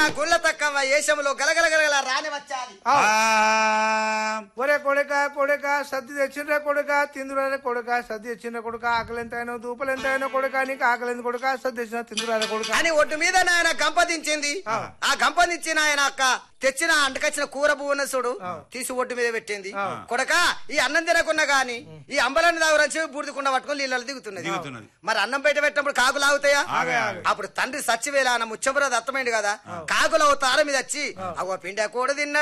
నా గుళ్ళ తక్కవ ఏషంలో గలగల గలగల రాని వచ్చాది ఆ. ఒరే కొడుక కొడుక సద్ది తెచ్చిండ్రే కొడుక తిందురారే కొడుక సద్ది తెచ్చిండ్రే కొడుక ఆకలి ఎంతైనా దూపలు ఎంతైనా కొడుక నీకు ఆకలి ఎందుకు కొడుక సద్ది తెచ్చిన తిందురారే కొడుక అని ఒడ్డు మీద నాయన గంపదించింది ఆ గంపదించి నాయన అక్క తెచ్చిన అంటకొచ్చిన కూర భువనసుడు తీసి ఒడ్డు మీద పెట్టింది కొడక ఈ అన్నం తినకున్నా గాని ఈ అంబలాన్ని దాగురని చెప్పి బూడిదకుండా పట్టుకొని నీళ్ళలో దిగుతున్నది దిగుతున్నది. మరి అన్నం బయట పెట్టినప్పుడు కాకులు ఆగుతాయా ఆగాయి, ఆగాయి. అప్పుడు తండ్రి సచ్చివేలా అన్న ముచ్చబుర దత్తమైంది కదా కాకులు తార మీద వచ్చి అగో పిండ కూడ తిన్న